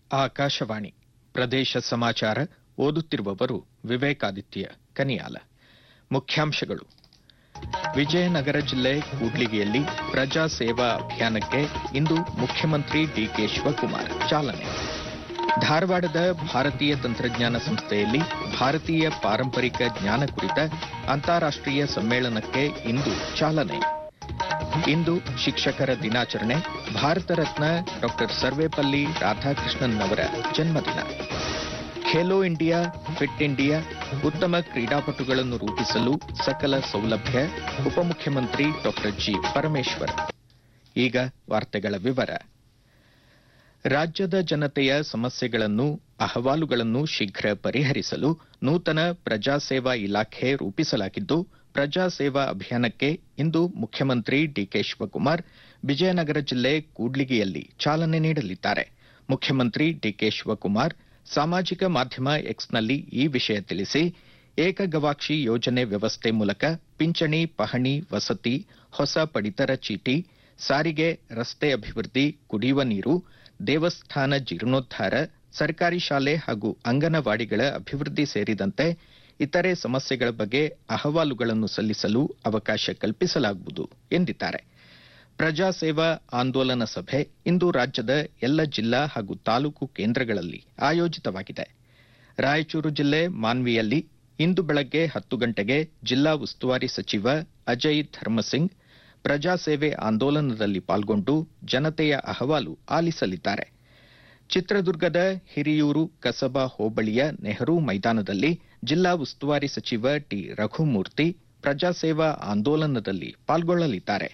ಆಕಾಶವಾಣಿ ಪ್ರದೇಶ ಸಮಾಚಾರ ಓದುತ್ತಿರುವವರು ವಿವೇಕಾದಿತ್ಯ ಕನಿಯಾಲ ಮುಖ್ಯಾಂಶಗಳು ವಿಜಯನಗರ ಜಿಲ್ಲೆ ಕೂಡ್ಲಿಗಿಯಲ್ಲಿ ಪ್ರಜಾ ಸೇವಾ ಅಭಿಯಾನಕ್ಕೆ ಇಂದು ಮುಖ್ಯಮಂತ್ರಿ ಡಿಕೆ ಶಿವಕುಮಾರ್ ಚಾಲನೆ ಧಾರವಾಡದ ಭಾರತೀಯ ತಂತ್ರಜ್ಞಾನ ಸಂಸ್ಥೆಯಲ್ಲಿ ಭಾರತೀಯ ಪಾರಂಪರಿಕ ಜ್ಞಾನ ಕುರಿತ ಅಂತಾರಾಷ್ಟ್ರೀಯ ಸಮ್ಮೇಳನಕ್ಕೆ ಇಂದು ಚಾಲನೆ ಇಂದು ಶಿಕ್ಷಕರ ದಿನಾಚರಣೆ ಭಾರತ ರತ್ನ ಡಾಕ್ಟರ್ ಸರ್ವೇಪಲ್ಲಿ ರಾಧಾಕೃಷ್ಣನ್ ಅವರ ಜನ್ಮದಿನ ಖೇಲೋ ಇಂಡಿಯಾ ಫಿಟ್ ಇಂಡಿಯಾ ಉತ್ತಮ ಕ್ರೀಡಾಪಟುಗಳನ್ನು ರೂಪಿಸಲು ಸಕಲ ಸೌಲಭ್ಯ ಉಪಮುಖ್ಯಮಂತ್ರಿ ಡಾಕ್ಟರ್ ಜಿ ಪರಮೇಶ್ವರ್ ಈಗ ವಾರ್ತೆಗಳ ವಿವರ ರಾಜ್ಯದ ಜನತೆಯ ಸಮಸ್ಯೆಗಳನ್ನು ಅಹವಾಲುಗಳನ್ನು ಶೀಘ್ರ ಪರಿಹರಿಸಲು ನೂತನ ಪ್ರಜಾಸೇವಾ ಇಲಾಖೆ ರೂಪಿಸಲಾಗಿದ್ದು ಪ್ರಜಾಸೇವಾ ಅಭಿಯಾನಕ್ಕೆ ಇಂದು ಮುಖ್ಯಮಂತ್ರಿ ಡಿಕೆ ಶಿವಕುಮಾರ್ ವಿಜಯನಗರ ಜಿಲ್ಲೆ ಕೂಡ್ಲಿಗಿಯಲ್ಲಿ ಚಾಲನೆ ನೀಡಲಿದ್ದಾರೆ ಮುಖ್ಯಮಂತ್ರಿ ಡಿಕೆ ಶಿವಕುಮಾರ್ ಸಾಮಾಜಿಕ ಮಾಧ್ಯಮ ಎಕ್ಸ್ನಲ್ಲಿ ಈ ವಿಷಯ ತಿಳಿಸಿ ಏಕಗವಾಕ್ಷಿ ಯೋಜನೆ ವ್ಯವಸ್ಥೆ ಮೂಲಕ ಪಿಂಚಣಿ ಪಹಣಿ ವಸತಿ ಹೊಸ ಪಡಿತರ ಚೀಟಿ ಸಾರಿಗೆ ರಸ್ತೆ ಅಭಿವೃದ್ಧಿ ಕುಡಿಯುವ ನೀರು ದೇವಸ್ಥಾನ ಜೀರ್ಣೋದ್ಧಾರ ಸರ್ಕಾರಿ ಶಾಲೆ ಹಾಗೂ ಅಂಗನವಾಡಿಗಳ ಅಭಿವೃದ್ಧಿ ಸೇರಿದಂತೆ ಇತರೆ ಸಮಸ್ಯೆಗಳ ಬಗ್ಗೆ ಅಹವಾಲುಗಳನ್ನು ಸಲ್ಲಿಸಲು ಅವಕಾಶ ಕಲ್ಪಿಸಲಾಗುವುದು ಎಂದಿದ್ದಾರೆ ಪ್ರಜಾಸೇವಾ ಆಂದೋಲನ ಸಭೆ ಇಂದು ರಾಜ್ಯದ ಎಲ್ಲ ಜಿಲ್ಲಾ ಹಾಗೂ ತಾಲೂಕು ಕೇಂದ್ರಗಳಲ್ಲಿ ಆಯೋಜಿತವಾಗಿದೆ ರಾಯಚೂರು ಜಿಲ್ಲೆ ಮಾನ್ವಿಯಲ್ಲಿ ಇಂದು ಬೆಳಗ್ಗೆ ಹತ್ತು ಗಂಟೆಗೆ ಜಿಲ್ಲಾ ಉಸ್ತುವಾರಿ ಸಚಿವ ಅಜಯ್ ಧರ್ಮಸಿಂಗ್ ಪ್ರಜಾಸೇವೆ ಆಂದೋಲನದಲ್ಲಿ ಪಾಲ್ಗೊಂಡು ಜನತೆಯ ಅಹವಾಲು ಆಲಿಸಲಿದ್ದಾರೆ ಚಿತ್ರದುರ್ಗದ ಹಿರಿಯೂರು ಕಸಬಾ ಹೋಬಳಿಯ ನೆಹರು ಮೈದಾನದಲ್ಲಿ ಜಿಲ್ಲಾ ಉಸ್ತುವಾರಿ ಸಚಿವ ಟಿ ರಘುಮೂರ್ತಿ ಪ್ರಜಾಸೇವಾ ಆಂದೋಲನದಲ್ಲಿ ಪಾಲ್ಗೊಳ್ಳಲಿದ್ದಾರೆ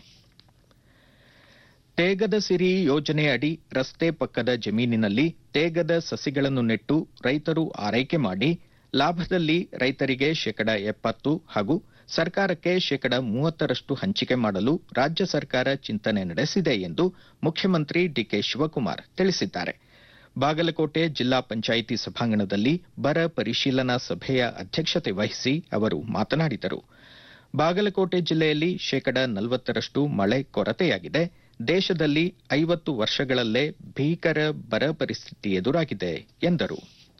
ತೇಗದ ಸಿರಿ ಯೋಜನೆ ಅಡಿ ರಸ್ತೆ ಪಕ್ಕದ ಜಮೀನಿನಲ್ಲಿ ತೇಗದ ಸಸಿಗಳನ್ನು ನೆಟ್ಟು ರೈತರು ಆರೈಕೆ ಮಾಡಿ ಲಾಭದಲ್ಲಿ ರೈತರಿಗೆ ಶೇಕಡ ಎಪ್ಪತ್ತು ಹಾಗೂ ಸರ್ಕಾರಕ್ಕೆ ಶೇಕಡ ಮೂವತ್ತರಷ್ಟು ಹಂಚಿಕೆ ಮಾಡಲು ರಾಜ್ಯ ಸರ್ಕಾರ ಚಿಂತನೆ ನಡೆಸಿದೆ ಎಂದು ಮುಖ್ಯಮಂತ್ರಿ ಡಿಕೆ ಶಿವಕುಮಾರ್ ತಿಳಿಸಿದ್ದಾರೆ ಬಾಗಲಕೋಟೆ ಜಿಲ್ಲಾ ಪಂಚಾಯಿತಿ ಸಭಾಂಗಣದಲ್ಲಿ ಬರ ಪರಿಶೀಲನಾ ಸಭೆಯ ಅಧ್ಯಕ್ಷತೆ ವಹಿಸಿ ಅವರು ಮಾತನಾಡಿದರು ಬಾಗಲಕೋಟೆ ಜಿಲ್ಲೆಯಲ್ಲಿ ಶೇಕಡ ನಲವತ್ತರಷ್ಟು ಮಳೆ ಕೊರತೆಯಾಗಿದೆ ದೇಶದಲ್ಲಿ ಐವತ್ತು ವರ್ಷಗಳಲ್ಲೇ ಭೀಕರ ಬರ ಪರಿಸ್ಥಿತಿ ಎದುರಾಗಿದೆ ಎಂದರು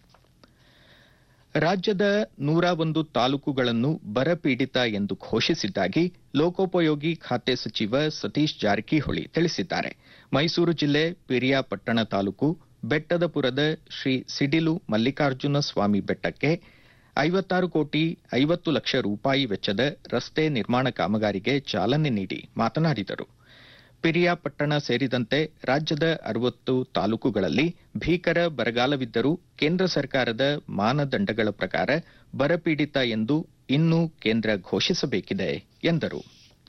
ರಾಜ್ಯದ ನೂರ ಒಂದು ತಾಲೂಕುಗಳನ್ನು ಬರಪೀಡಿತ ಎಂದು ಘೋಷಿಸಿದ್ದಾಗಿ ಲೋಕೋಪಯೋಗಿ ಖಾತೆ ಸಚಿವ ಸತೀಶ್ ಜಾರಕಿಹೊಳಿ ತಿಳಿಸಿದ್ದಾರೆ ಮೈಸೂರು ಜಿಲ್ಲೆ ಪಿರಿಯಾಪಟ್ಟಣ ತಾಲೂಕು ಬೆಟ್ಟದಪುರದ ಶ್ರೀ ಸಿಡಿಲು ಮಲ್ಲಿಕಾರ್ಜುನ ಸ್ವಾಮಿ ಬೆಟ್ಟಕ್ಕೆ ಐವತ್ತಾರು ಕೋಟಿ ಐವತ್ತು ಲಕ್ಷ ರೂಪಾಯಿ ವೆಚ್ಚದ ರಸ್ತೆ ನಿರ್ಮಾಣ ಕಾಮಗಾರಿಗೆ ಚಾಲನೆ ನೀಡಿ ಮಾತನಾಡಿದರು ಪಿರಿಯಾಪಟ್ಟಣ ಸೇರಿದಂತೆ ರಾಜ್ಯದ ಅರವತ್ತು ತಾಲೂಕುಗಳಲ್ಲಿ ಭೀಕರ ಬರಗಾಲವಿದ್ದರೂ ಕೇಂದ್ರ ಸರ್ಕಾರದ ಮಾನದಂಡಗಳ ಪ್ರಕಾರ ಬರಪೀಡಿತ ಎಂದು ಇನ್ನೂ ಕೇಂದ್ರ ಘೋಷಿಸಬೇಕಿದೆ ಎಂದರು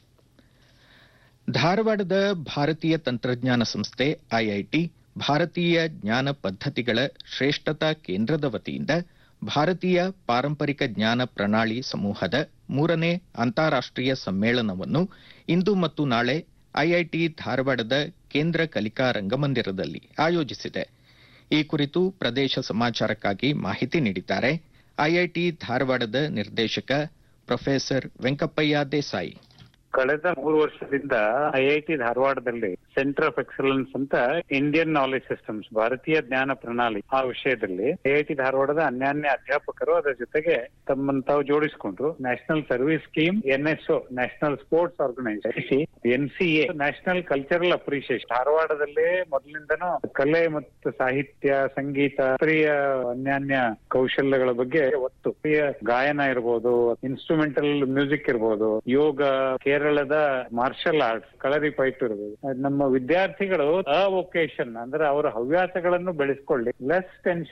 ಧಾರವಾಡದ ಭಾರತೀಯ ತಂತ್ರಜ್ಞಾನ ಸಂಸ್ಥೆ ಐಐಟಿ ಭಾರತೀಯ ಜ್ಞಾನ ಪದ್ಧತಿಗಳ ಶ್ರೇಷ್ಠತಾ ಕೇಂದ್ರದ ವತಿಯಿಂದ ಭಾರತೀಯ ಪಾರಂಪರಿಕ ಜ್ಞಾನ ಪ್ರಣಾಳಿ ಸಮೂಹದ ಮೂರನೇ ಅಂತಾರಾಷ್ಟ್ರೀಯ ಸಮ್ಮೇಳನವನ್ನು ಇಂದು ಮತ್ತು ನಾಳೆ ಐಐಟಿ ಧಾರವಾಡದ ಕೇಂದ್ರ ಕಲಿಕಾ ರಂಗಮಂದಿರದಲ್ಲಿ ಆಯೋಜಿಸಿದೆ ಈ ಕುರಿತು ಪ್ರದೇಶ ಸಮಾಚಾರಕ್ಕಾಗಿ ಮಾಹಿತಿ ನೀಡಿದ್ದಾರೆ ಐಐಟಿ ಧಾರವಾಡದ ನಿರ್ದೇಶಕ ಪ್ರೊಫೆಸರ್ ವೆಂಕಪ್ಪಯ್ಯ ದೇಸಾಯಿ ಕಳೆದ ಮೂರು ವರ್ಷದಿಂದ ಐಐಟಿ ಧಾರವಾಡದಲ್ಲಿ ಸೆಂಟರ್ ಆಫ್ ಎಕ್ಸಲೆನ್ಸ್ ಅಂತ ಇಂಡಿಯನ್ ನಾಲೆಜ್ ಸಿಸ್ಟಮ್ಸ್ ಭಾರತೀಯ ಜ್ಞಾನ ಪ್ರಣಾಳಿ ಆ ವಿಷಯದಲ್ಲಿ ಐಐಟಿ ಧಾರವಾಡದ ಅನ್ಯಾನ್ಯ ಅಧ್ಯಾಪಕರು ಅದರ ಜೊತೆಗೆ ತಮ್ಮನ್ನು ತಾವು ಜೋಡಿಸಿಕೊಂಡ್ರು national service scheme NSO national sports organisation NCA national cultural appreciation ಧಾರವಾಡದಲ್ಲೇ ಮೊದಲಿಂದನೂ ಕಲೆ ಮತ್ತು ಸಾಹಿತ್ಯ ಸಂಗೀತ ಪ್ರಿಯ ಅನ್ಯಾನ್ಯ ಕೌಶಲ್ಯಗಳ ಬಗ್ಗೆ ಒತ್ತು ಪ್ರಿಯ ಗಾಯನ ಇರ್ಬೋದು ಇನ್ಸ್ಟ್ರೂಮೆಂಟಲ್ ಮ್ಯೂಸಿಕ್ ಇರ್ಬೋದು ಯೋಗ ಕೇರಳದ ಮಾರ್ಷಲ್ ಆರ್ಟ್ಸ್ ಕಳರಿ ಪೈಟ್ ಇರ್ಬೋದು ನಮ್ಮ ವಿದ್ಯಾರ್ಥಿಗಳು ಅವೊಕೇಶನ್ ಅಂದ್ರೆ ಅವರ ಹವ್ಯಾಸಗಳನ್ನು ಬೆಳೆಸ್ಕೊಳ್ಳಿ ಲೆಸ್ ಟೆನ್ಷನ್